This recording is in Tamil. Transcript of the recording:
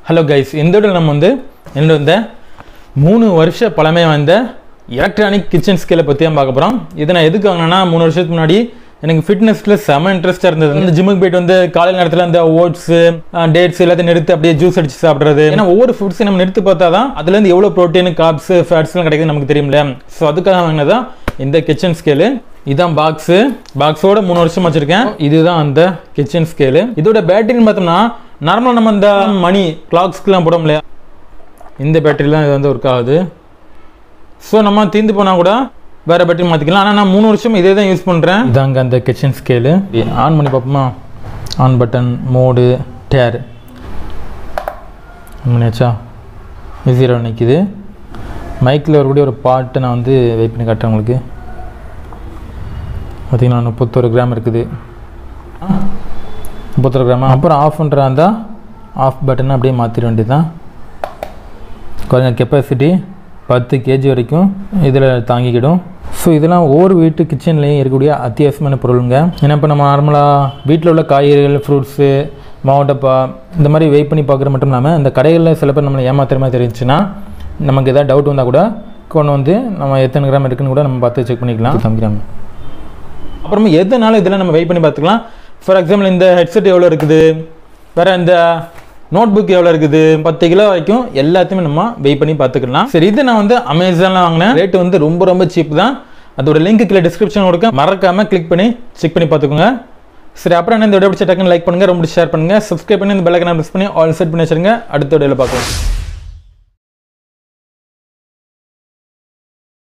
ஹலோ கைஸ் இந்த வீடியோ நம்ம வந்து என்னோட இந்த மூணு வருஷ பழமை வாய்ந்த எலக்ட்ரானிக் கிச்சன் ஸ்கேலை பற்றி தான் பார்க்க போகிறோம் இதை நான் எதுக்கு வாங்கினேன்னா மூணு வருஷத்துக்கு முன்னாடி எனக்கு ஃபிட்னஸில் செம இன்ட்ரெஸ்ட்டாக இருந்தது இந்த ஜிம்முக்கு போயிட்டு வந்து காலையில் நேரத்தில் அந்த ஓட்ஸு டேட்ஸ் எல்லாத்தையும் நிறுத்தி அப்படியே ஜூஸ் அடிச்சு சாப்பிட்றது ஏன்னா ஒவ்வொரு ஃபுட்ஸையும் நம்ம நிறுத்தி பார்த்தா தான் அதுலேருந்து எவ்வளோ ப்ரோட்டீன் காப்ஸ் ஃபேட்ஸ்லாம் கிடைக்குது நமக்கு தெரியும்ல ஸோ அதுக்காக வாங்கினதான் இந்த கிச்சன் ஸ்கேலு இதான் பாக்ஸு பாக்ஸோட மூணு வருஷம் வச்சிருக்கேன் இதுதான் அந்த கிச்சன் ஸ்கேலு இதோட பேட்டரின்னு பார்த்தோம்னா நார்மலாக நம்ம இந்த மணி கிளாக்ஸ்க்குலாம் போடும் இல்லையா இந்த பேட்டரிலாம் இது வந்து ஒர்க் ஆகுது ஸோ நம்ம தீர்ந்து போனால் கூட வேற பேட்டரி மாற்றிக்கலாம் ஆனால் நான் மூணு வருஷம் இதே தான் யூஸ் பண்ணுறேன் இதாங்க அந்த கிச்சன் ஸ்கேலு ஆன் பண்ணி பார்ப்போமா ஆன் பட்டன் மோடு டேர் பண்ணியாச்சா ஜீரோ நிற்கிது மைக்கில் வரக்கூடிய ஒரு பாட்டை நான் வந்து வெயிட் பண்ணி காட்டுறேன் உங்களுக்கு பார்த்தீங்கன்னா முப்பத்தொரு கிராம் இருக்குது முப்பத்தொரு கிராம் அப்புறம் ஆஃப் பண்ணுறா இருந்தால் ஆஃப் பட்டனை அப்படியே மாற்றிட வேண்டியதுதான் கொஞ்சம் கெப்பாசிட்டி பத்து கேஜி வரைக்கும் இதில் தாங்கிக்கிடும் ஸோ இதெல்லாம் ஒவ்வொரு வீட்டு கிச்சன்லேயும் இருக்கக்கூடிய அத்தியாவசியமான பொருளுங்க ஏன்னா இப்போ நம்ம நார்மலாக வீட்டில் உள்ள காய்கறிகள் ஃப்ரூட்ஸு மாவட்டப்பா இந்த மாதிரி வெயிட் பண்ணி பார்க்குற மட்டும் இல்லாமல் இந்த கடைகளில் சில பேர் நம்மளை ஏமாத்துற மாதிரி தெரிஞ்சுன்னா நமக்கு எதாவது டவுட் வந்தால் கூட கொண்டு வந்து நம்ம எத்தனை கிராம் இருக்குன்னு கூட நம்ம பார்த்து செக் பண்ணிக்கலாம் தம்பிக்கிறாங்க அப்புறமா எதுனாலும் இதெல்லாம் நம்ம வெயிட் பண்ணி பார்த்துக்கலாம் ஃபார் எக்ஸாம்பிள் இந்த ஹெட்செட் எவ்வளோ இருக்குது வேற இந்த நோட் புக் எவ்வளோ இருக்குது பத்து கிலோ வரைக்கும் எல்லாத்தையுமே நம்ம வெயிட் பண்ணி பார்த்துக்கலாம் சரி இது நான் வந்து அமேசானில் வாங்கினேன் ரேட்டு வந்து ரொம்ப ரொம்ப சீப் தான் அதோட லிங்க் கீழே டிஸ்கிரிப்ஷன் கொடுக்க மறக்காம கிளிக் பண்ணி செக் பண்ணி பார்த்துக்கோங்க சரி அப்புறம் என்ன இந்த வீடியோ பிடிச்ச டக்குன்னு லைக் பண்ணுங்க ரொம்ப ஷேர் பண்ணுங்க சப்ஸ்கிரைப் பண்ணி இந்த பெல்லைக்கனை ப்ரெஸ் பண்ணி ஆல் செட் பண்ணி வச்சிருங்க அடுத்த வீடியோவில் பார்க்கலாம்